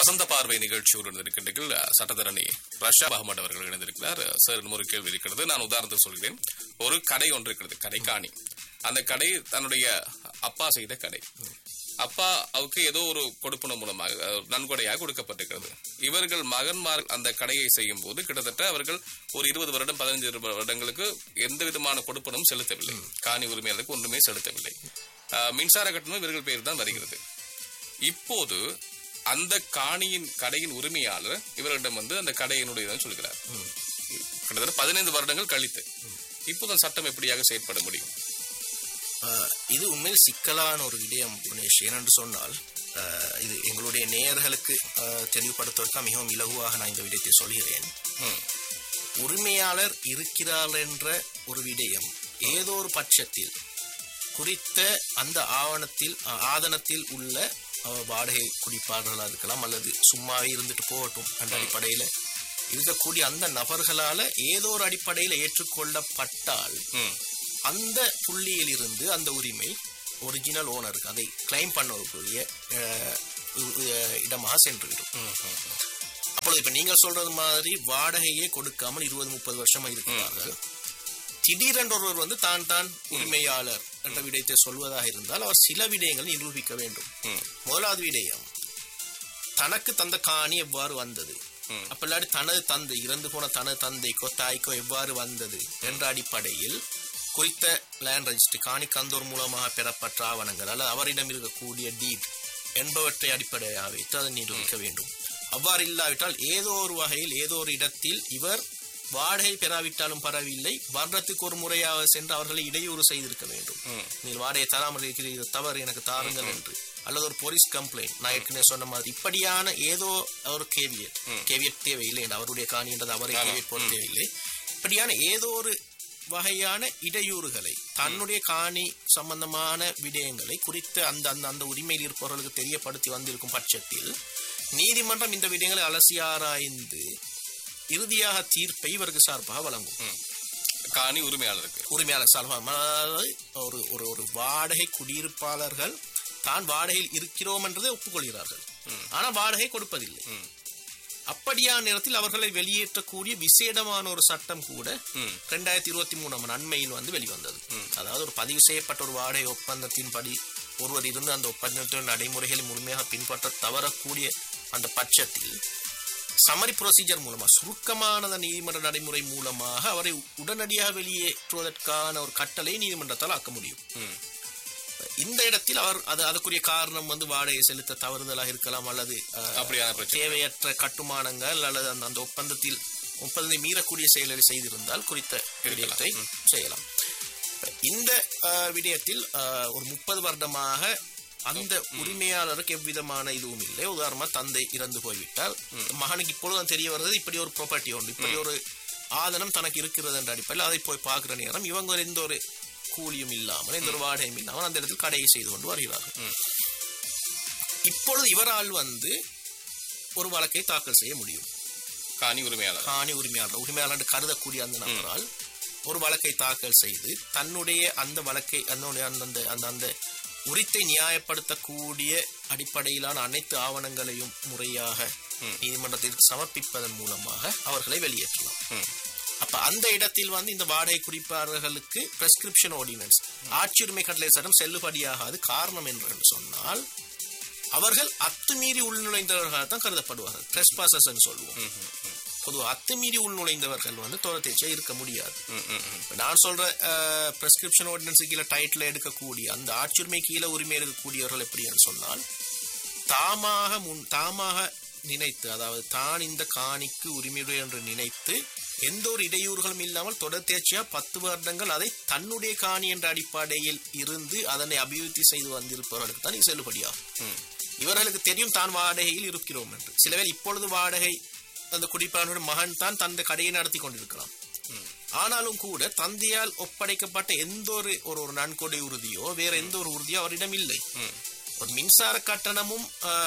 வசந்த பார்வை நிகழ்ச்சியோடு இருந்திருக்கின்றீர்கள் சட்டத்தரணி ரஷா அகமது அவர்கள் இணைந்திருக்கிறார் சார் இன்னும் ஒரு கேள்வி இருக்கிறது நான் உதாரணத்துக்கு சொல்கிறேன் ஒரு கடை ஒன்று இருக்கிறது கடைக்காணி அந்த கடை தன்னுடைய அப்பா செய்த கடை அப்பா அவருக்கு ஏதோ ஒரு கொடுப்பன மூலமாக அஹ், நன்கொடையாக கொடுக்கப்பட்டிருக்கிறது இவர்கள் மகன்மார் அந்த கடையை செய்யும் போது கிட்டத்தட்ட அவர்கள் ஒரு இருபது வருடம் பதினைஞ்சு வருடங்களுக்கு எந்த விதமான கொடுப்பனமும் செலுத்தவில்லை காணி உரிமையாளருக்கு ஒன்றுமே செலுத்தவில்லை அஹ், மின்சார கட்டணம் இவர்கள் பேர் தான் வருகிறது இப்போது அந்த காணியின் கடையின் உரிமையாளர் இவரிடம் வந்து அந்த கடையினுடையதான் சொல்கிறார் கிட்டத்தட்ட பதினைந்து வருடங்கள் கழித்து இப்போது அந்த சட்டம் எப்படியாக செயற்பட முடியும் ஆஹ் இது உண்மையில் சிக்கலான ஒரு விடயம் புனேஷ் ஏனென்று சொன்னால் ஆஹ் இது எங்களுடைய நேயர்களுக்கு ஆஹ் தெளிவுபடுத்துவதற்கு மிகவும் இலகுவாக நான் இந்த விடயத்தை சொல்கிறேன் ம். உரிமையாளர் இருக்கிறார் என்ற ஒரு விடயம் ஏதோ ஒரு பட்சத்தில் குறித்த அந்த ஆவணத்தில் ஆஹ் ஆதனத்தில் உள்ள ஆஹ் வாடகை குடிப்பாளர்களாக இருக்கலாம் அல்லது சும்மாவே இருந்துட்டு போகட்டும் என்ற அடிப்படையில் இருக்கக்கூடிய அந்த நபர்களால ஏதோ ஒரு அடிப்படையில் ஏற்றுக்கொள்ளப்பட்டால் ம். அந்த புள்ளியில் இருந்து அந்த உரிமை ஒரிஜினல் ஓனருக்கு அதை கிளைம் பண்ணக்கூடிய அஹ், உ- அஹ், இடமாக சென்றுவிடும் ம், ம், ம். அப்பொழுது இப்ப நீங்க சொல்றது மாதிரி வாடகையே கொடுக்காமல் இருபது முப்பது வருஷமா இருக்கிறார்கள் திடீரென்று ஒருவர் வந்து தான் தான் உரிமையாளர் என்ற விடயத்தை சொல்வதாக இருந்தால் அவர் சில விடயங்களை நிரூபிக்க வேண்டும் ம். முதலாவது விடயம் தனக்கு தந்த காணி எவ்வாறு வந்தது ம். அப்ப இல்லாட்டி தனது தந்தை இறந்து போன தனது தந்தைக்கோ தாய்க்கோ எவ்வாறு வந்தது என்ற அடிப்படையில் குறித்த லேண்ட் ரெஜிஸ்ட்ரி காணி கந்தோர் மூலமாக பெறப்பட்ட ஆவணங்கள் அல்லது அவரிடம் இருக்கக்கூடிய டீட் என்பவற்றை அடிப்படையாக வைத்து அதை நிரூபிக்க வேண்டும் அவ்வாறு இல்லாவிட்டால் ஏதோ ஒரு வகையில் ஏதோ ஒரு இடத்தில் இவர் வாடகை பெறாவிட்டாலும் பரவாயில்லை வருடத்துக்கு ஒரு முறையாக சென்று அவர்களை இடையூறு செய்திருக்க வேண்டும் ம். நீங்கள் வாடகை தராமல் இருக்கிறீர்கள் தவறு எனக்கு தாருங்கள் என்று அல்லது ஒரு போலீஸ் கம்ப்ளைண்ட் நான் ஏற்கனவே சொன்ன மாதிரி இப்படியான ஏதோ ஒரு கேவியட் கேவியட் தேவையில்லை என்று அவருடைய காணி என்றது அவரை கேவியட் போட தேவையில்லை இப்படியான ஏதோ ஒரு வகையான இடையூறுகளை தன்னுடைய காணி சம்பந்தமான விடயங்களை குறித்த அந்த அந்த அந்த உரிமையில் இருப்பவர்களுக்கு தெரியப்படுத்தி வந்திருக்கும் பட்சத்தில் நீதிமன்றம் இந்த விடயங்களை அலசி ஆராய்ந்து இறுதியாக தீர்ப்பை இவருக்கு சார்பாக வழங்கும் காணி உரிமையாளருக்கு உரிமையாளர் சார்பாக அதாவது ஒரு ஒரு ஒரு வாடகை குடியிருப்பாளர்கள் தான் வாடகையில் இருக்கிறோம் என்றதை ஒப்புக்கொள்கிறார்கள் ஆனா வாடகை கொடுப்பதில்லை ம். அப்படியான நேரத்தில் அவர்களை வெளியேற்றக்கூடிய விசேடமான ஒரு சட்டம் கூட ம். ரெண்டாயிரத்தி இருபத்தி மூணாம் அண்மையில் வந்து வெளிவந்தது அதாவது ஒரு பதிவு செய்யப்பட்ட ஒரு வாடகை ஒப்பந்தத்தின்படி ஒருவர் இருந்து அந்த ஒப்பந்தத்தின் நடைமுறைகளை முழுமையாக பின்பற்ற தவறக்கூடிய அந்த பட்சத்தில் சமரி ப்ரொசீஜர் மூலமா சுருக்கமான நீதிமன்ற நடைமுறை மூலமாக அவரை உடனடியாக வெளியேற்றுவதற்கான ஒரு கட்டளை நீதிமன்றத்தால் ஆக்க முடியும் ம். இந்த இடத்தில் அவர் அது அதுக்குரிய காரணம் வந்து வாடகை செலுத்த தவறுதலாக இருக்கலாம் அல்லது அஹ், அப்படியான பிரச்சனை தேவையற்ற கட்டுமானங்கள் அல்லது அந்த அந்த ஒப்பந்தத்தில் ஒப்பந்தத்தை மீறக்கூடிய செயல்களை செய்திருந்தால் குறித்த விடயத்தை செய்யலாம் இப்ப இந்த அஹ், விடயத்தில் அஹ், ஒரு முப்பது வருடமாக அந்த உரிமையாளருக்கு எவ்விதமான இதுவும் இல்லை உதாரணமா தந்தை இறந்து போய்விட்டால் மகனுக்கு இப்பொழுதுதான் தெரிய வருது இப்படி ஒரு ப்ராப்பர்ட்டி உண்டு இப்படி ஒரு ஆதனம் தனக்கு இருக்கிறது என்ற அடிப்படையில் அதை போய் பார்க்கிற நேரம் இவங்க ஒரு எந்த ஒரு கூலியும் இல்லாமல் எந்த ஒரு வாடகையும் இல்லாமல் அந்த இடத்தில் கடையை செய்து கொண்டு வருகிறார்கள் இப்பொழுது இவரால் வந்து ஒரு வழக்கை தாக்கல் செய்ய முடியும் காணி உரிமையாளர் காணி உரிமையாளர் உரிமையாளர் என்று கருதக்கூடிய அந்த நபரால் ஒரு வழக்கை தாக்கல் செய்து தன்னுடைய அந்த வழக்கை அதனுடைய அந்த அந்த அந்த அந்த உரித்தை நியாயப்படுத்தக்கூடிய அடிப்படையிலான அனைத்து ஆவணங்களையும் முறையாக நீதிமன்றத்திற்கு சமர்ப்பிப்பதன் மூலமாக அவர்களை வெளியேற்றலாம் ம். அப்ப அந்த இடத்தில் வந்து இந்த வாடகை குறிப்பாளர்களுக்கு பிரெஸ்கிரிப்ஷன் ஆர்டினன்ஸ் ஆட்சியுரிமை கட்டளை சட்டம் செல்லுபடியாகாது காரணம் என்று சொன்னால் அவர்கள் அத்துமீறி உள்நுழைந்தவர்களாக தான் கருதப்படுவார்கள் ட்ரெஸ்பாசஸ் சொல்லுவோம் பொதுவாக அத்துமீறி உள்நுழைந்தவர்கள் வந்து தோரத்தேச்சே இருக்க முடியாது ம், ம், ம். இப்ப நான் சொல்ற பிரெஸ்கிரிப்ஷன் ஆர்டினன்ஸ் கீழே டைட்டில் எடுக்கக்கூடிய அந்த ஆட்சியுரிமை கீழே உரிமை எடுக்கக்கூடியவர்கள் எப்படின்னு சொன்னால் தாமாக முன் தாமாக நினைத்து அதாவது தான் இந்த காணிக்கு உரிமையுடைய என்று நினைத்து எந்த ஒரு இடையூறுகளும் இல்லாமல் தொடர்த்தேர்ச்சியா பத்து வருடங்கள் அதை தன்னுடைய காணி என்ற அடிப்படையில் இருந்து அதனை அபிவிருத்தி செய்து வந்திருப்பவர்களுக்கு தான் இது செல்லுபடியாகும் ம். இவர்களுக்கு தெரியும் தான் வாடகையில் இருக்கிறோம் என்று சில பேர் இப்பொழுது வாடகை அந்த குடிப்பாளனுடைய மகன் தான் தந்த கடையை நடத்தி கொண்டிருக்கலாம் ஆனாலும் கூட தந்தையால் ஒப்படைக்கப்பட்ட எந்த ஒரு ஒரு ஒரு நன்கொடை உறுதியோ வேற எந்த ஒரு உறுதியோ அவரிடம் இல்லை ம். ஒரு மின்சார கட்டணமும்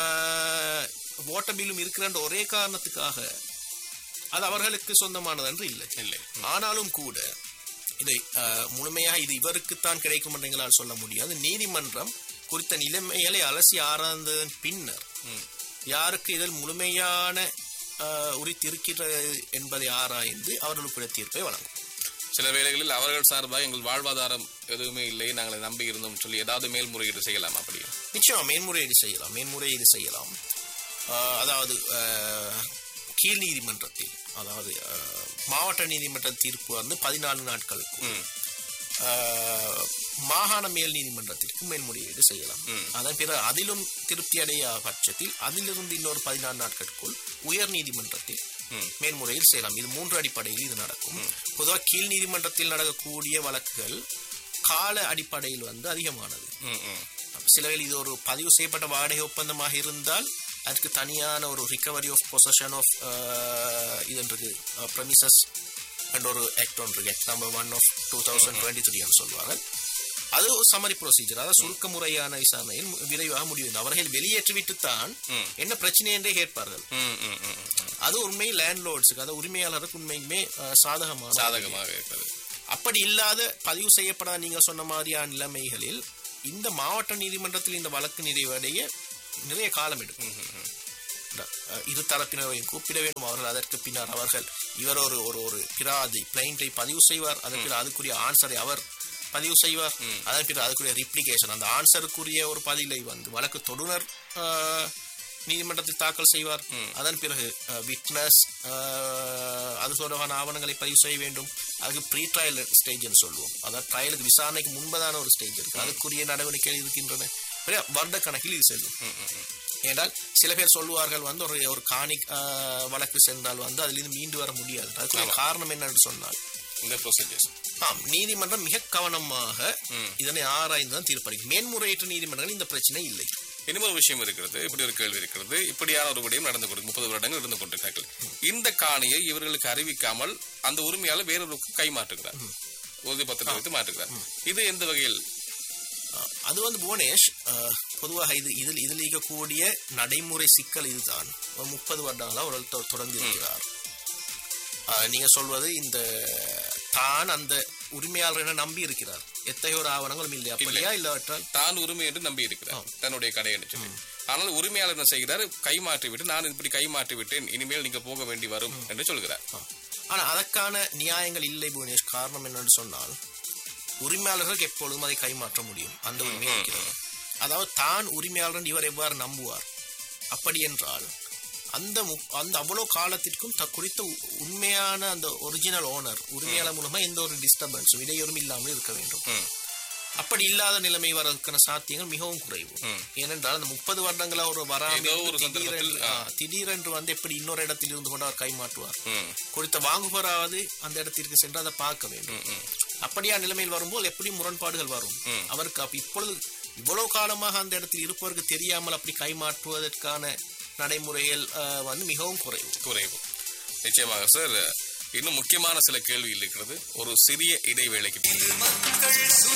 வாட்டர் பில்லும் இருக்கிற ஒரே காரணத்துக்காக அது அவர்களுக்கு சொந்தமானது என்று இல்லை இல்லை ஆனாலும் கூட இதை ஆஹ், முழுமையாக இது இவருக்குத்தான் கிடைக்கும் என்று எங்களால் சொல்ல முடியாது நீதிமன்றம் குறித்த நிலைமைகளை அலசி ஆராய்ந்ததன் பின்னர் யாருக்கு இதில் முழுமையான ஆஹ், உரித்து இருக்கிறது என்பதை ஆராய்ந்து அவர்களுக்குரிய தீர்ப்பை வழங்கும் சில வேளைகளில் அவர்கள் சார்பாக எங்கள் வாழ்வாதாரம் எதுவுமே இல்லை நாங்களை நம்பி இருந்தோம் சொல்லி ஏதாவது மேல்முறையீடு செய்யலாம் அப்படி நிச்சயமா மேன்முறையீடு செய்யலாம் மேன்முறையீடு செய்யலாம் ஆஹ், அதாவது ஆஹ், கீழ் நீதிமன்றத்தில் அதாவது ஆஹ், மாவட்ட நீதிமன்ற தீர்ப்பு வந்து பதினாலு நாட்களுக்கு ம் ஆஹ், மாகாண மேல் நீதிமன்றத்திற்கு மேல்முறையீடு செய்யலாம் அதன் பிறகு அதிலும் திருப்தி அடைய பட்சத்தில் அதிலிருந்து இன்னொரு பதினாறு நாட்களுக்குள் உயர் நீதிமன்றத்தில் ம். மேல்முறையீடு செய்யலாம் இது மூன்று அடிப்படையில் இது நடக்கும் பொதுவாக கீழ் நீதிமன்றத்தில் நடக்கக்கூடிய வழக்குகள் கால அடிப்படையில் வந்து அதிகமானது ம் ம் சில வேளை இது ஒரு பதிவு செய்யப்பட்ட வாடகை ஒப்பந்தமாக இருந்தால் அதுக்கு தனியான ஒரு ரிகவரி ஆஃப் பொசஷன் ஆஃப் இது இருக்கு ப்ரெமிசஸ் என்ற ஒரு ஆக்ட் ஒன்று இருக்கு act number one of two thousand twenty த்ரீன்னு சொல்லுவாங்க அது ஒரு சமரி ப்ரொசீஜர் அதாவது சுருக்க முறையான விசாரணையில் மு- விரைவாக முடியும் அவர்கள் வெளியேற்றிவிட்டுத்தான் ம். என்ன பிரச்சனை என்றே கேட்பார்கள் ம் ம் ம் ம். அது உண்மை லேண்ட்லோர்ட்ஸுக்கு அதாவது உரிமையாளருக்கு உண்மையுமே அஹ், சாதகமான சாதகமாக இருக்கிறது அப்படி இல்லாத பதிவு செய்யப்படாத நீங்க சொன்ன மாதிரியான நிலைமைகளில் இந்த மாவட்ட நீதிமன்றத்தில் இந்த வழக்கு நிறைவடைய நிறைய காலம் எடுக்கும் அஹ், இரு தரப்பினரையும் கூப்பிட வேண்டும் அவர்கள் அதற்கு பின்னர் அவர்கள் இவர் ஒரு ஒரு ஒரு பிராதி பிளைண்டை பதிவு செய்வார் அதற்கு அதுக்குரிய ஆன்சரை அவர் பதிவு செய்வார் அதன் பிறகு அதுக்குரிய ரிப்ளிகேஷன் அந்த ஆன்சருக்குரிய ஒரு பதிலை வந்து வழக்கு தொடுனர் அஹ், நீதிமன்றத்தில் தாக்கல் செய்வார் அதன் பிறகு விட்னஸ் அது தொடர்பான ஆவணங்களை பதிவு செய்ய வேண்டும் அதுக்கு ப்ரீ ட்ரையல் ஸ்டேஜ்னு சொல்லுவோம் அதாவது ட்ரையலுக்கு விசாரணைக்கு முன்பதான ஒரு ஸ்டேஜ் இருக்கு அதுக்குரிய நடவடிக்கைகள் இருக்கின்றன பெரிய வருட கணக்கில் இது செல்லும் ஏனென்றால் சில பேர் சொல்லுவார்கள் வந்து ஒரு ஒரு காணி அஹ், வழக்கு சென்றால் வந்து அதிலிருந்து மீண்டு வர முடியாது அதுக்குரிய காரணம் என்னன்னு சொன்னால் இந்த ப்ரொசீஜர்ஸ் ஆம் நீதிமன்றம் மிக கவனமாக இதனை ஆராய்ந்து தான் தீர்ப்பளிக்கும் மேன்முறையீட்டு நீதிமன்றங்கள் இந்த பிரச்சனை இல்லை இன்னும் ஒரு விஷயம் இருக்கிறது இப்படி ஒரு கேள்வி இருக்கிறது இப்படியான ஒரு விடயம் நடந்து கொண்டு முப்பது வருடங்கள் இருந்து கொண்டிருக்கிறார்கள் இந்த காணியை இவர்களுக்கு அறிவிக்காமல் அந்த உரிமையாளர் வேறொருக்கு கைமாற்றுகிறார் உறுதி பத்திரத்தை வைத்து மாற்றுகிறார் இது எந்த வகையில் அஹ், அது வந்து புவனேஷ் அஹ், பொதுவாக இது இதில் இதில் இருக்கக்கூடிய நடைமுறை சிக்கல் இதுதான் ஒரு முப்பது வருடங்களா ஒரு தொ- தொடர்ந்து இருக்கிறார் அஹ், நீங்க சொல்வது இந்த தான் அந்த உரிமையாளர் என நம்பி இருக்கிறார் எத்தகைய ஒரு ஆவணங்களும் இல்லை அப்படியா இல்லாவிட்டால் தான் உரிமை என்று நம்பி இருக்கிறார் தன்னுடைய கடை என்று சொல்லி ஆனால் உரிமையாளர் என்ன செய்கிறார் கைமாற்றி விட்டு நான் இப்படி கைமாற்றி விட்டேன் இனிமேல் நீங்க போக வேண்டி வரும் என்று சொல்கிறார் ஆனா அதற்கான நியாயங்கள் இல்லை புவனேஷ் காரணம் என்னன்னு சொன்னால் உரிமையாளர்களுக்கு எப்பொழுதும் அதை கைமாற்ற முடியும் அந்த உரிமை இருக்கிறது அதாவது தான் உரிமையாளர் இவர் எவ்வாறு நம்புவார் அப்படி என்றால் அந்த மு- அந்த அவ்வளவு காலத்திற்கும் த குறித்த உ- உண்மையான அந்த ஒரிஜினல் ஓனர் உரிமையாளர் மூலமா எந்த ஒரு டிஸ்டர்பன்ஸும் இடையூறும் இல்லாமல் இருக்க வேண்டும் ம். அப்படி இல்லாத நிலைமை வரதுக்கான சாத்தியங்கள் மிகவும் குறைவு ஏனென்றால் அந்த முப்பது வருடங்களா ஒரு வராமல் ஏதோ ஒரு இருந்து திடீரென்று சந்தர்ப்பத்தில், ஆ, திடீரென்று வந்து எப்படி இன்னொரு இடத்தில் இருந்து கொண்டு அவர் கைமாற்றுவார் ம் கொடுத்த வாங்குபவராவது அந்த இடத்திற்கு சென்று அதை பார்க்க வேண்டும் அப்படியா நிலைமையில் வரும்போது எப்படி முரண்பாடுகள் வரும் அவருக்கு அப்ப இப்பொழுது இவ்வளவு காலமாக அந்த இடத்தில் இருப்பவருக்கு தெரியாமல் அப்படி கைமாற்றுவதற்கான நடைமுறைகள் அஹ், வந்து மிகவும் குறைவு குறைவு நிச்சயமாக சார் இன்னும் முக்கியமான சில கேள்விகள் இருக்கிறது ஒரு சிறிய இடைவேளைக்கு பிறகு.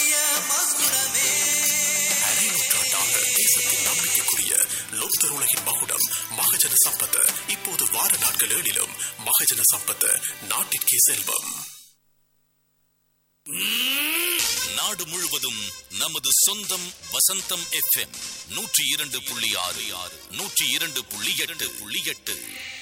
அரைநூற்றாண்டாக தேசத்தின் நம்பிக்கைக்குரிய லோக்தர் உலகின் மகுடம் மகஜன சம்பத் இப்போது வார நாட்கள் ஏழிலும் மகஜன சம்பத் நாட்டிற்கே செல்வம் நாடு முழுவதும் நமது சொந்தம் வசந்தம் எஃப்எம் நூற்றி இரண்டு புள்ளி ஆறு ஆறு நூற்றி இரண்டு புள்ளி எட்டு புள்ளி எட்டு